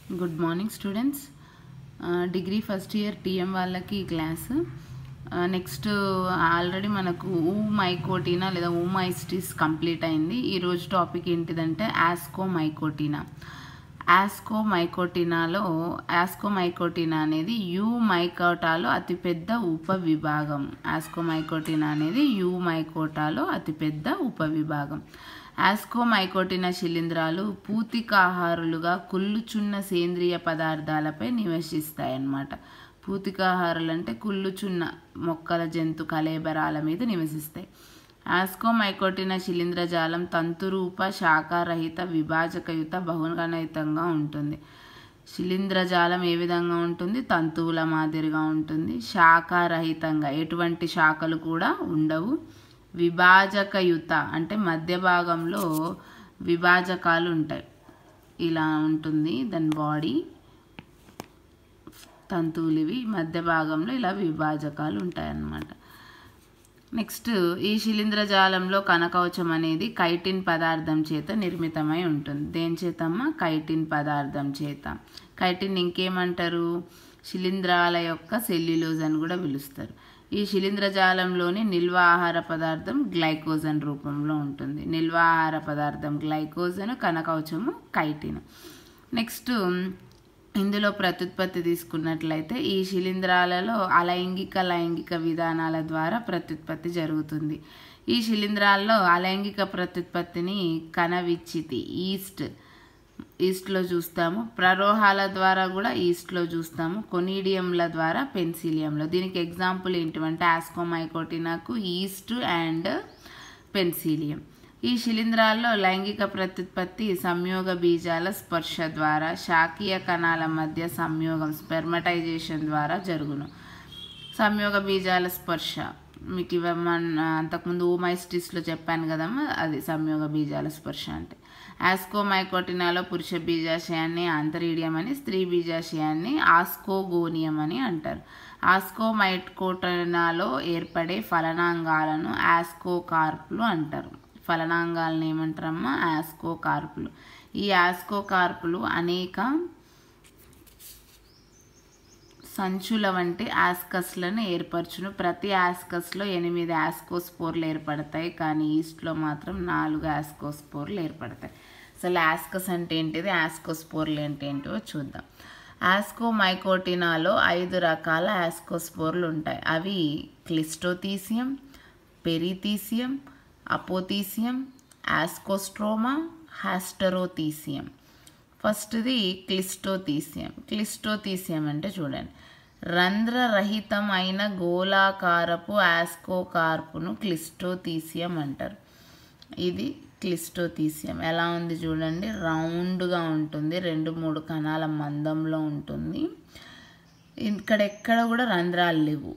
good morning students degree first year TM వాళ్ళకి ఈ class next already మనకు ఊ మైకోటీనా లేదా ఊ మైస్టిస్ కంప్లీట్ అయింది ఈరోజు టాపిక్ ఏంటిదంటే యాస్కో మైకోటీనా యాస్కో మైకోటినాలో యాస్కో మైకోటినా అనేది యూ మైకోటాలో అతిపెద్ద ఉప విభాగం యాస్కో మైకోటినా అనేది యూ మైకోటాలో అతిపెద్ద ఉప విభాగం యాస్కో మైకోటినా శిలీంధ్రాలు పూతికాహారులుగా కుళ్ళుచున్న సేంద్రియ పదార్థాలపై నివసిస్తాయన్నమాట పూతికాహారులు అంటే కుళ్ళుచున్న మొక్కల జంతు కలేబరాల మీద నివసిస్తాయి ఆస్కోమైకోటిన శిలీంద్రజాలం తంతురూప శాఖారహిత విభాజకయుత బహుగణయుతంగా ఉంటుంది శిలీంద్రజాలం ఏ విధంగా ఉంటుంది తంతువుల మాదిరిగా ఉంటుంది శాఖారహితంగా ఎటువంటి శాఖలు కూడా ఉండవు విభాజకయుత అంటే మధ్య భాగంలో విభాజకాలు ఉంటాయి ఇలా ఉంటుంది దాని బాడీ తంతువులు ఇవి మధ్య భాగంలో ఇలా విభాజకాలు ఉంటాయన్నమాట నెక్స్ట్ ఈ శిలీంద్రజాలంలో కనకవచం అనేది కైటిన్ పదార్థం చేత నిర్మితమై ఉంటుంది దేని చేతమ్మా కైటిన్ పదార్థం చేత కైటిన్ ఇంకేమంటారు శిలీంధ్రాల యొక్క సెల్యులోజ్ అని కూడా పిలుస్తారు ఈ శిలీంద్రజాలంలోని నిల్వ ఆహార పదార్థం గ్లైకోజన్ రూపంలో ఉంటుంది నిల్వ ఆహార పదార్థం గ్లైకోజన్ కనకవచము కైటిన్ నెక్స్ట్ ఇందులో ప్రత్యుత్పత్తి తీసుకున్నట్లయితే ఈ శిలీంధ్రాలలో అలైంగిక లైంగిక విధానాల ద్వారా ప్రత్యుత్పత్తి జరుగుతుంది ఈ శిలీంధ్రాల్లో అలైంగిక ప్రత్యుత్పత్తిని కణవిచ్చితి ఈస్ట్ ఈస్ట్లో చూస్తాము ప్రరోహాల ద్వారా కూడా ఈస్ట్లో చూస్తాము కొనీడియంల ద్వారా పెన్సిలియంలో దీనికి ఎగ్జాంపుల్ ఏంటంటే ఆస్కోమైకోటినాకు ఈస్ట్ అండ్ పెన్సిలియం ఈ శిలీంధ్రాల్లో లైంగిక ప్రత్యుత్పత్తి సంయోగ బీజాల స్పర్శ ద్వారా శాకీయ కణాల మధ్య సంయోగం స్పెర్మటైజేషన్ ద్వారా జరుగును సంయోగ బీజాల స్పర్శ మీకు ఇవన్న అంతకుముందు ఓమైస్టిస్లో చెప్పాను కదమ్మా అది సంయోగ బీజాల స్పర్శ అంటే ఆస్కోమైకోటినాలో పురుష బీజాశయాన్ని ఆంతరీడియం అని స్త్రీ బీజాశయాన్ని ఆస్కోగోనియం అని అంటారు ఆస్కోమైకోటినాలో ఏర్పడే ఫలనాంగాలను ఆస్కోకార్పులు అంటారు ఫలనాంగాలను ఏమంటారమ్మా ఆస్కో కార్పులు ఈ ఆస్కో కార్పులు అనేక సంచుల వంటి ఆస్కస్లను ఏర్పరచును ప్రతి ఆస్కస్లో ఎనిమిది ఆస్కోస్పోర్లు ఏర్పడతాయి కానీ ఈస్ట్లో మాత్రం నాలుగు ఆస్కోస్పోర్లు ఏర్పడతాయి అసలు ఆస్కస్ అంటే ఏంటిది ఆస్కోస్పోర్లు అంటే ఏంటో చూద్దాం ఆస్కోమైకోటినాలో ఐదు రకాల ఆస్కోస్పోర్లు ఉంటాయి అవి క్లిస్టోతీసియం పెరితీసియం అపోతీసియం ఆస్కోస్ట్రోమా హాస్టరోతీసియం ఫస్ట్ది క్లిస్టోతీసియం క్లిస్టోతీసియం అంటే చూడండి రంధ్రరహితమైన గోళాకారపు ఆస్కోకార్పును క్లిస్టోతీసియం అంటారు ఇది క్లిస్టోతీసియం ఎలా ఉంది చూడండి రౌండ్గా ఉంటుంది రెండు మూడు కణాల మందంలో ఉంటుంది ఇక్కడ ఎక్కడ కూడా రంధ్రాలు లేవు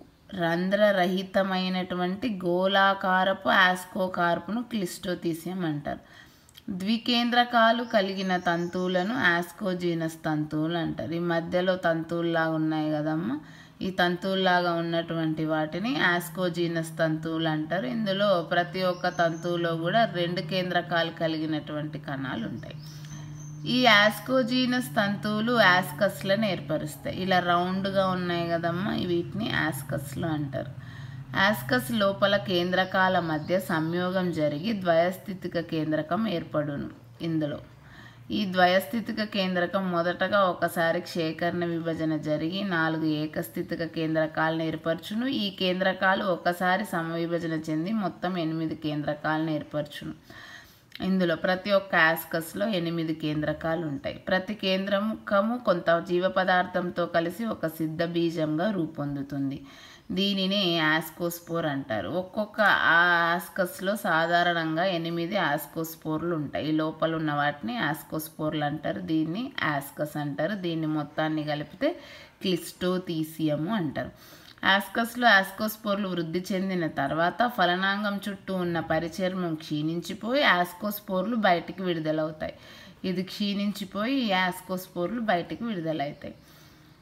రంధ్రరహితమైనటువంటి గోళాకారపు ఆస్కోకార్పును క్లిస్టోతీసియం అంటారు ద్వికేంద్రకాలు కలిగిన తంతువులను ఆస్కోజీనస్ తంతువులు అంటారు ఈ మధ్యలో తంతువుల్లాగా ఉన్నాయి కదమ్మా ఈ తంతువుల్లాగా ఉన్నటువంటి వాటిని ఆస్కోజీనస్ తంతువులు అంటారు ఇందులో ప్రతి ఒక్క తంతువులో కూడా రెండు కేంద్రకాలు కలిగినటువంటి కణాలు ఉంటాయి ఈ ఆస్కోజీనస్ తంతువులు యాస్కస్లను ఏర్పరుస్తాయి ఇలా రౌండ్గా ఉన్నాయి కదమ్మా వీటిని యాస్కస్లు అంటారు యాస్కస్ లోపల కేంద్రకాల మధ్య సంయోగం జరిగి ద్వయస్థితిక కేంద్రకం ఏర్పడును ఇందులో ఈ ద్వయస్థితిక కేంద్రకం మొదటగా ఒకసారి క్షేకరణ విభజన జరిగి నాలుగు ఏకస్థితిక కేంద్రకాలను ఏర్పరచును ఈ కేంద్రకాలు ఒకసారి సమవిభజన చెంది మొత్తం ఎనిమిది కేంద్రకాలను ఏర్పరచును ఇందులో ప్రతి ఒక్క యాస్కస్లో ఎనిమిది కేంద్రకాలు ఉంటాయి ప్రతి కేంద్రకము కొంత జీవ పదార్థంతో కలిసి ఒక సిద్ధ బీజంగా రూపొందుతుంది దీనిని యాస్కోస్పోర్ అంటారు ఒక్కొక్క ఆస్కస్లో సాధారణంగా ఎనిమిది ఆస్కోస్పోర్లు ఉంటాయి ఈ లోపల ఉన్న వాటిని యాస్కోస్పోర్లు అంటారు దీన్ని యాస్కస్ అంటారు దీన్ని మొత్తాన్ని కలిపితే క్లిస్టోతీసియము అంటారు యాస్కస్లో యాస్కోస్పోర్లు వృద్ధి చెందిన తర్వాత ఫలనాంగం చుట్టూ ఉన్న పరిచర్మం క్షీణించిపోయి యాస్కోస్పోర్లు బయటికి విడుదలవుతాయి ఇది క్షీణించిపోయి యాస్కోస్పోర్లు బయటికి విడుదలవుతాయి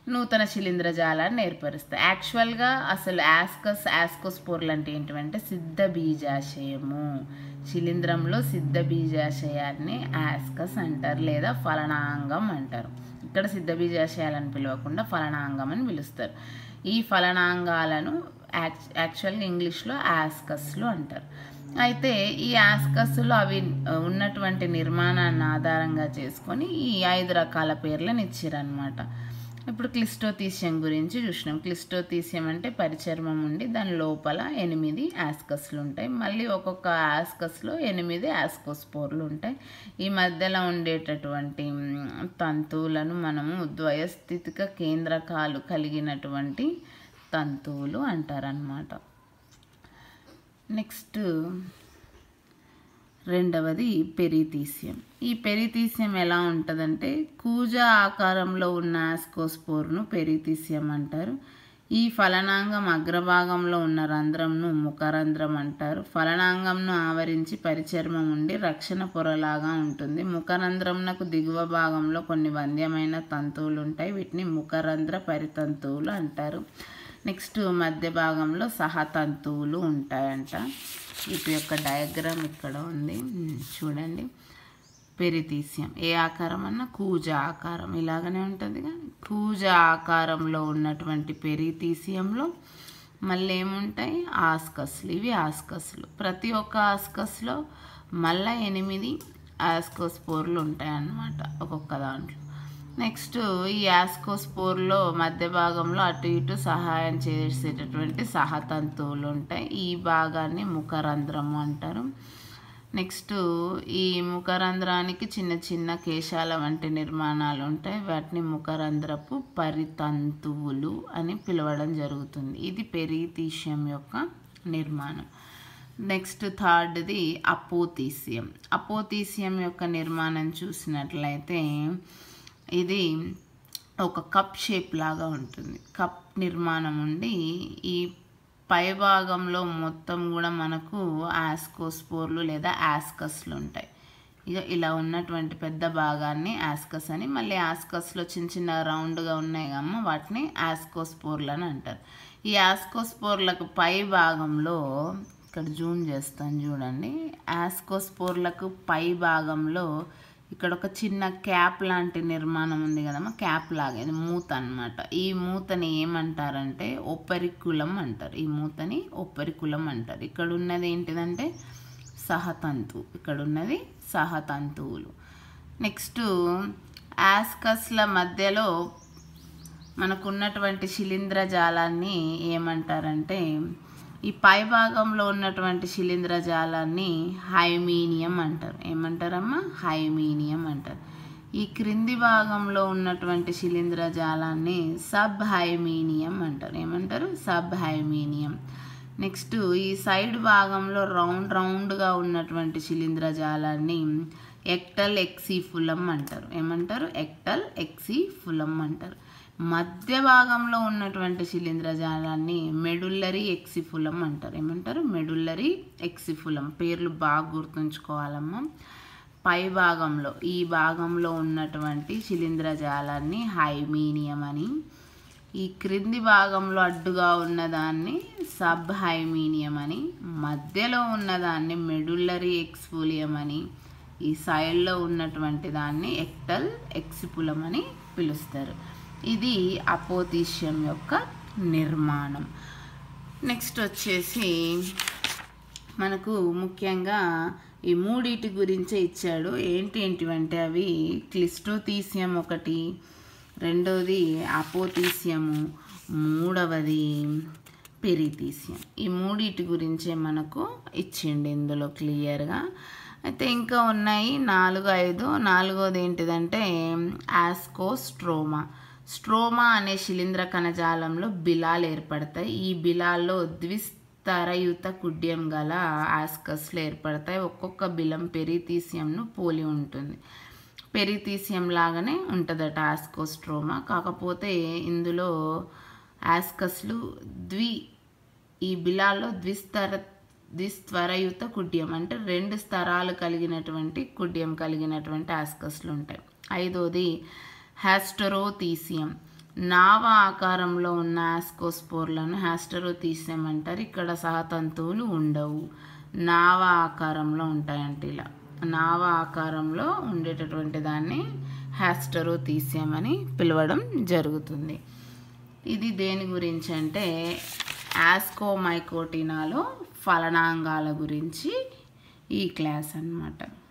నూతన శిలీంధ్రజాలాన్ని ఏర్పరుస్తాయి యాక్చువల్గా అసలు యాస్కస్ యాస్కోస్పోర్లు అంటే ఏంటంటే సిద్ధ బీజాశయము శిలీంధ్రంలో సిద్ధ బీజాశయాన్ని యాస్కస్ అంటారు లేదా ఫలనాంగం అంటారు ఇక్కడ సిద్ధ బీజాశయాలను పిలవకుండా ఫలనాంగం అని పిలుస్తారు ఈ ఫలనాంగాలను యాక్ యాక్చువల్గా ఇంగ్లీష్లో యాస్కస్లు అంటారు అయితే ఈ యాస్కస్లో అవి ఉన్నటువంటి నిర్మాణాన్ని ఆధారంగా చేసుకొని ఈ ఐదు రకాల పేర్లను ఇచ్చారనమాట ఇప్పుడు క్లిస్టోతీసియం గురించి చూసినాం క్లిస్టోతీసియం అంటే పరిచర్మం ఉండి దాని లోపల ఎనిమిది యాస్కస్లు ఉంటాయి మళ్ళీ ఒక్కొక్క యాస్కస్లో ఎనిమిది యాస్కోస్పోర్లు ఉంటాయి ఈ మధ్యలో ఉండేటటువంటి మ్, తంతువులను మనము ద్వయస్థితిక కేంద్రకాలు కలిగినటువంటి తంతువులు అంటారనమాట నెక్స్ట్ రెండవది పెరితీసియం ఈ పెరితీసియం ఎలా ఉంటుందంటే కూజ ఆకారంలో ఉన్న ఆస్కోస్పోర్ను పెరితీసియం అంటారు ఈ ఫలనాంగం అగ్రభాగంలో ఉన్న రంధ్రంను ముఖరంధ్రం అంటారు ఫలనాంగంను ఆవరించి పరిచర్మం ఉండి రక్షణ పొరలాగా ఉంటుంది ముఖరంధ్రంనకు దిగువ భాగంలో కొన్ని వంద్యమైన తంతువులు ఉంటాయి వీటిని ముఖరంధ్ర పరితంతువులు అంటారు నెక్స్ట్ మధ్య భాగంలో సహతంతువులు ఉంటాయంట వీటి యొక్క డయాగ్రామ్ ఇక్కడ ఉంది ఉమ్, చూడండి పెరితీసియం ఏ ఆకారం అన్నా కూజ ఆకారం ఇలాగనే ఉంటుంది కూజ ఆకారంలో ఉన్నటువంటి పెరితీసియంలో మళ్ళీ ఏముంటాయి ఆస్కస్లు ఇవి ఆస్కస్లు ప్రతి ఒక్క ఆస్కస్లో మళ్ళీ ఎనిమిది ఆస్కోస్పోర్లు ఉంటాయి అన్నమాట ఒక్కొక్క దాంట్లో నెక్స్ట్ ఈ యాస్కోస్పోర్లో మధ్య భాగంలో అటు ఇటు సహాయం చేసేటటువంటి సహతంతువులు ఉంటాయి ఈ భాగాన్ని ముఖరంధ్రము అంటారు నెక్స్ట్ ఈ ముఖరంధ్రానికి చిన్న చిన్న కేశాల వంటి నిర్మాణాలు ఉంటాయి వాటిని ముఖరంధ్రపు పరితంతువులు అని పిలవడం జరుగుతుంది ఇది పెరితీషియం యొక్క నిర్మాణం నెక్స్ట్ థర్డ్ది అపోతీసియం అపోతీసియం యొక్క నిర్మాణం చూసినట్లయితే ఇది ఒక కప్ షేప్ లాగా ఉంటుంది కప్ నిర్మాణం ఉండి ఈ పై భాగంలో మొత్తం కూడా మనకు ఆస్కోస్పోర్లు లేదా యాస్కస్లు ఉంటాయి ఇక ఇలా ఉన్నటువంటి పెద్ద భాగాన్ని యాస్కస్ అని మళ్ళీ యాస్కస్లో చిన్న చిన్న రౌండ్గా ఉన్నాయి కమ్మ వాటిని యాస్కోస్పోర్లు అని అంటారు ఈ యాస్కోస్పోర్లకు పై భాగంలో ఇక్కడ జూమ్ చేస్తాను చూడండి యాస్కోస్పోర్లకు పై భాగంలో ఇక్కడ ఒక చిన్న క్యాప్ లాంటి నిర్మాణం ఉంది కదమ్మా క్యాప్ లాగా ఇది మూత అన్నమాట ఈ మూతని ఏమంటారంటే ఒప్పరికులం అంటారు ఈ మూతని ఒప్పరికులం అంటారు ఇక్కడ ఉన్నది ఏంటిదంటే సహతంతు ఇక్కడ ఉన్నది సహతంతువులు నెక్స్ట్ యాస్కస్ల మధ్యలో మనకున్నటువంటి శిలీంధ్ర జాలాన్ని ఏమంటారంటే ఈ పై భాగంలో ఉన్నటువంటి శిలీంధ్ర జాలాన్ని హైమీనియం అంటారు ఏమంటారమ్మా హైమీనియం అంటారు ఈ క్రింది భాగంలో ఉన్నటువంటి శిలీంధ్ర జాలాన్ని సబ్ హైమీనియం అంటారు ఏమంటారు సబ్ హైమీనియం నెక్స్ట్ ఈ సైడ్ భాగంలో రౌండ్ రౌండ్గా ఉన్నటువంటి శిలీంధ్ర జాలాన్ని ఎక్టల్ ఎక్సిఫులం అంటారు ఏమంటారు ఎక్టల్ ఎక్సిఫులం అంటారు మధ్య భాగంలో ఉన్నటువంటి శిలీంధ్రజాలాన్ని మెడుల్లరీ ఎక్సిఫులం అంటారు ఏమంటారు మెడుల్లరీ ఎక్సిఫులం పేర్లు బాగా గుర్తుంచుకోవాలమ్మా పై భాగంలో ఈ భాగంలో ఉన్నటువంటి శిలీంధ్రజాలాన్ని హైమీనియం అని ఈ క్రింది భాగంలో అడ్డుగా ఉన్నదాన్ని సబ్ హైమీనియం అని మధ్యలో ఉన్నదాన్ని మెడుల్లరీ ఎక్స్ఫోలియం అని ఈ సైడ్లో ఉన్నటువంటి దాన్ని ఎక్టల్ ఎక్సిపులం అని పిలుస్తారు ఇది అపోతీష్యం యొక్క నిర్మాణం నెక్స్ట్ వచ్చేసి మనకు ముఖ్యంగా ఈ మూడిటి గురించే ఇచ్చాడు ఏంటి ఏంటివంటే అవి క్లిస్టోతీసియం ఒకటి రెండోది అపోతీసియము మూడవది పెరితీసియం ఈ మూడిటి గురించే మనకు ఇచ్చిండు ఇందులో క్లియర్గా అయితే ఇంకా ఉన్నాయి నాలుగు ఐదు నాలుగోది ఏంటిదంటే ఆస్కోస్ట్రోమా స్ట్రోమా అనే శిలీంద్ర కణజాలంలో బిలాలు ఏర్పడతాయి ఈ బిలాల్లో ద్విస్తరయుత కుడ్యం గల ఆస్కస్లు ఏర్పడతాయి ఒక్కొక్క బిలం పెరితీసియంను పోలి ఉంటుంది పెరితీసియం లాగానే ఉంటుందట ఆస్కోస్ట్రోమా కాకపోతే ఇందులో ఆస్కస్లు ద్వి ఈ బిలాల్లో ద్విస్తర ద్విస్వరయుత కుడ్యం అంటే రెండు స్తరాలు కలిగినటువంటి కుడ్యం కలిగినటువంటి ఆస్కస్లు ఉంటాయి ఐదోది హ్యాస్టరోతీసియం నావ ఆకారంలో ఉన్న ఆస్కోస్పోర్లను హ్యాస్టరోథీసియం అంటారు ఇక్కడ సహతంతువులు ఉండవు నావ ఆకారంలో ఉంటాయంట ఇలా నావ ఆకారంలో ఉండేటటువంటి దాన్ని హ్యాస్టరోథీసియం అని పిలవడం జరుగుతుంది ఇది దేని గురించి అంటే ఆస్కోమైకోటినాలో ఫలనాంగాల గురించి ఈ క్లాస్ అన్నమాట